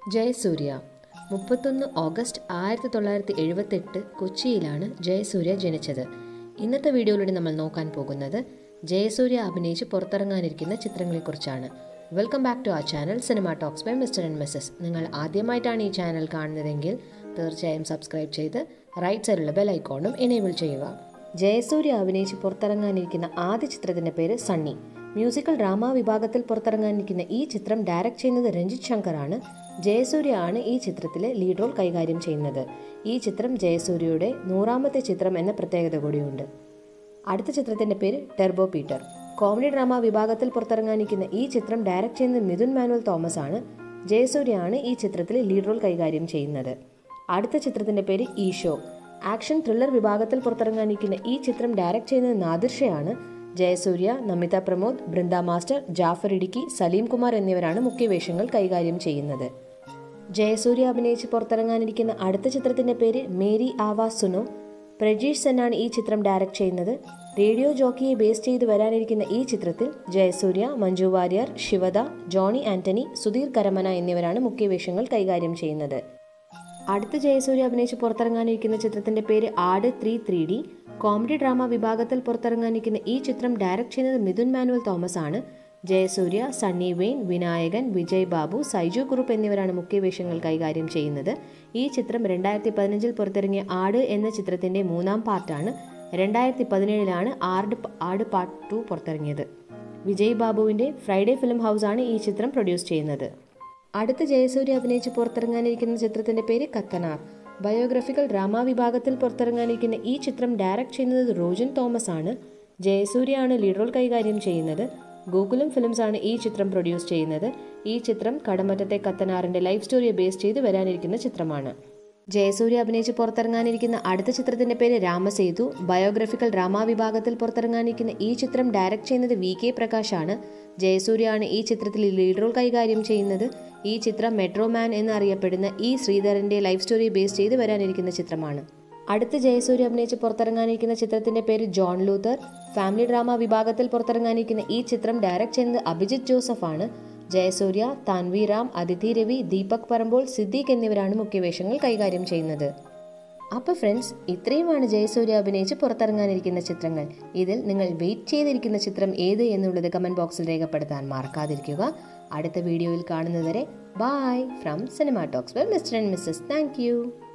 ജയസൂര്യ മുപ്പത്തൊന്ന് ഓഗസ്റ്റ് ആയിരത്തി തൊള്ളായിരത്തി എഴുപത്തെട്ട് കൊച്ചിയിലാണ് ജയസൂര്യ ജനിച്ചത് ഇന്നത്തെ വീഡിയോയിലൂടെ നമ്മൾ നോക്കാൻ പോകുന്നത് ജയസൂര്യ അഭിനയിച്ച് പുറത്തിറങ്ങാനിരിക്കുന്ന ചിത്രങ്ങളെക്കുറിച്ചാണ് വെൽക്കം ബാക്ക് ടു ആ channel cinema talks by mister and missus നിങ്ങൾ ആദ്യമായിട്ടാണ് ഈ ചാനൽ കാണുന്നതെങ്കിൽ തീർച്ചയായും സബ്സ്ക്രൈബ് ചെയ്ത് റൈറ്റ് സൈഡിലുള്ള ബെൽ ഐക്കോണും എനേബിൾ ചെയ്യുക ജയസൂര്യ അഭിനയിച്ച് പുറത്തിറങ്ങാനിരിക്കുന്ന ആദ്യ ചിത്രത്തിന്റെ പേര് സണ്ണി മ്യൂസിക്കൽ ഡ്രാമ വിഭാഗത്തിൽ പുറത്തിറങ്ങാനിരിക്കുന്ന ഈ ചിത്രം ഡയറക്റ്റ് ചെയ്യുന്നത് രഞ്ജിത് ശങ്കറാണ് ജയസൂര്യ ആണ് ഈ ചിത്രത്തിലെ ലീഡ് റോൾ കൈകാര്യം ചെയ്യുന്നത് ഈ ചിത്രം ജയസൂര്യയുടെ നൂറാമത്തെ ചിത്രം എന്ന പ്രത്യേകത കൂടിയുണ്ട് അടുത്ത ചിത്രത്തിന്റെ പേര് ടെർബോ പീറ്റർ കോമഡി ഡ്രാമ വിഭാഗത്തിൽ പുറത്തിറങ്ങാനിരിക്കുന്ന ഈ ചിത്രം ഡയറക്റ്റ് ചെയ്യുന്നത് മിഥുൻ മാനുവൽ തോമസ് ആണ് ജയസൂര്യ ആണ് ഈ ചിത്രത്തിലെ ലീഡ് റോൾ കൈകാര്യം ചെയ്യുന്നത് അടുത്ത ചിത്രത്തിന്റെ പേര് ഈഷോ ആക്ഷൻ ത്രില്ലർ വിഭാഗത്തിൽ പുറത്തിറങ്ങാനിരിക്കുന്ന ഈ ചിത്രം ഡയറക്റ്റ് ചെയ്യുന്നത് നാദിർഷയാണ് ജയസൂര്യ നമിത പ്രമോദ് ബൃന്ദ മാസ്റ്റർ ജാഫർ ഇടുക്കി സലീം കുമാർ എന്നിവരാണ് മുഖ്യവേഷങ്ങൾ കൈകാര്യം ചെയ്യുന്നത് ജയസൂര്യ അഭിനയിച്ച് പുറത്തിറങ്ങാനിരിക്കുന്ന അടുത്ത ചിത്രത്തിന്റെ പേര് മേരി ആവാസ് സുനോ പ്രജീഷ് സെന്നാണ് ഈ ചിത്രം ഡയറക്റ്റ് ചെയ്യുന്നത് റേഡിയോ ജോക്കിയെ ബേസ് ചെയ്ത് വരാനിരിക്കുന്ന ഈ ചിത്രത്തിൽ ജയസൂര്യ മഞ്ജു വാര്യർ ശിവദ ജോണി ആന്റണി സുധീർ കരമന എന്നിവരാണ് മുഖ്യവേഷങ്ങൾ കൈകാര്യം ചെയ്യുന്നത് അടുത്ത ജയസൂര്യ അഭിനയിച്ച് പുറത്തിറങ്ങാനിരിക്കുന്ന ചിത്രത്തിന്റെ പേര് Aadu three three D comedy drama വിഭാഗത്തിൽ പുറത്തിറങ്ങാനിരിക്കുന്ന ഈ ചിത്രം ഡയറക്റ്റ് ചെയ്യുന്നത് മിഥുൻ മാനുവൽ തോമസ് ആണ് ജയസൂര്യ സണ്ണി വെയിൻ വിനായകൻ വിജയ് ബാബു സൈജു കുറുപ്പ് എന്നിവരാണ് മുഖ്യവേഷങ്ങൾ കൈകാര്യം ചെയ്യുന്നത് ഈ ചിത്രം രണ്ടായിരത്തി പതിനഞ്ചിൽ പുറത്തിറങ്ങിയ ആട് എന്ന ചിത്രത്തിന്റെ മൂന്നാം പാർട്ടാണ് രണ്ടായിരത്തി പതിനേഴിലാണ് ആർഡ് ആട് പാർട്ട് ടു പുറത്തിറങ്ങിയത് വിജയ് ബാബുവിന്റെ ഫ്രൈഡേ ഫിലിം ഹൗസാണ് ഈ ചിത്രം പ്രൊഡ്യൂസ് ചെയ്യുന്നത് അടുത്ത ജയസൂര്യ അഭിനയിച്ച് പുറത്തിറങ്ങാനിരിക്കുന്ന ചിത്രത്തിന്റെ പേര് കത്തനാർ ബയോഗ്രഫിക്കൽ ഡ്രാമ വിഭാഗത്തിൽ പുറത്തിറങ്ങാനിരിക്കുന്ന ഈ ചിത്രം ഡയറക്റ്റ് ചെയ്യുന്നത് റോജൻ തോമസ് ആണ് ജയസൂര്യ ആണ് ലീഡ് റോൾ കൈകാര്യം ചെയ്യുന്നത് ഗോകുലം ഫിലിംസ് ആണ് ഈ ചിത്രം പ്രൊഡ്യൂസ് ചെയ്യുന്നത് ഈ ചിത്രം കടമറ്റത്തെ കത്തനാറിന്റെ ലൈഫ് സ്റ്റോറിയെ ബേസ് ചെയ്ത് വരാനിരിക്കുന്ന ചിത്രമാണ് ജയസൂര്യ അഭിനയിച്ച് പുറത്തിറങ്ങാനിരിക്കുന്ന അടുത്ത ചിത്രത്തിന്റെ പേര് രാമസേതു ബയോഗ്രഫിക്കൽ ഡ്രാമ വിഭാഗത്തിൽ പുറത്തിറങ്ങാനിരിക്കുന്ന ഈ ചിത്രം ഡയറക്റ്റ് ചെയ്യുന്നത് വി കെ പ്രകാശാണ് ജയസൂര്യ ആണ് ഈ ചിത്രത്തിൽ ലീഡ് റോൾ കൈകാര്യം ചെയ്യുന്നത് ഈ ചിത്രം മെട്രോ മാൻ എന്നറിയപ്പെടുന്ന ഇ ശ്രീധരന്റെ ലൈഫ് സ്റ്റോറി ബേസ് ചെയ്ത് വരാനിരിക്കുന്ന ചിത്രമാണ് അടുത്ത ജയസൂര്യ അഭിനയിച്ച് പുറത്തിറങ്ങാനിരിക്കുന്ന ചിത്രത്തിന്റെ പേര് ജോൺ ലൂതർ ഫാമിലി ഡ്രാമ വിഭാഗത്തിൽ പുറത്തിറങ്ങാനിരിക്കുന്ന ഈ ചിത്രം ഡയറക്റ്റ് ചെയ്യുന്നത് അഭിജിത്ത് ജോസഫ് ആണ് ജയസൂര്യ താൻവി റാം അതിഥി രവി ദീപക് പറമ്പോൾ സിദ്ദീഖ് എന്നിവരാണ് മുഖ്യവേഷങ്ങൾ കൈകാര്യം ചെയ്യുന്നത് അപ്പോൾ ഫ്രണ്ട്സ് ഇത്രയുമാണ് ജയസൂര്യ അഭിനയിച്ച് പുറത്തിറങ്ങാനിരിക്കുന്ന ചിത്രങ്ങൾ ഇതിൽ നിങ്ങൾ വെയിറ്റ് ചെയ്തിരിക്കുന്ന ചിത്രം ഏത് എന്നുള്ളത് കമന്റ് ബോക്സിൽ രേഖപ്പെടുത്താൻ മറക്കാതിരിക്കുക അടുത്ത വീഡിയോയിൽ കാണുന്നതുവരെ bye from cinema talks well mister and missus thank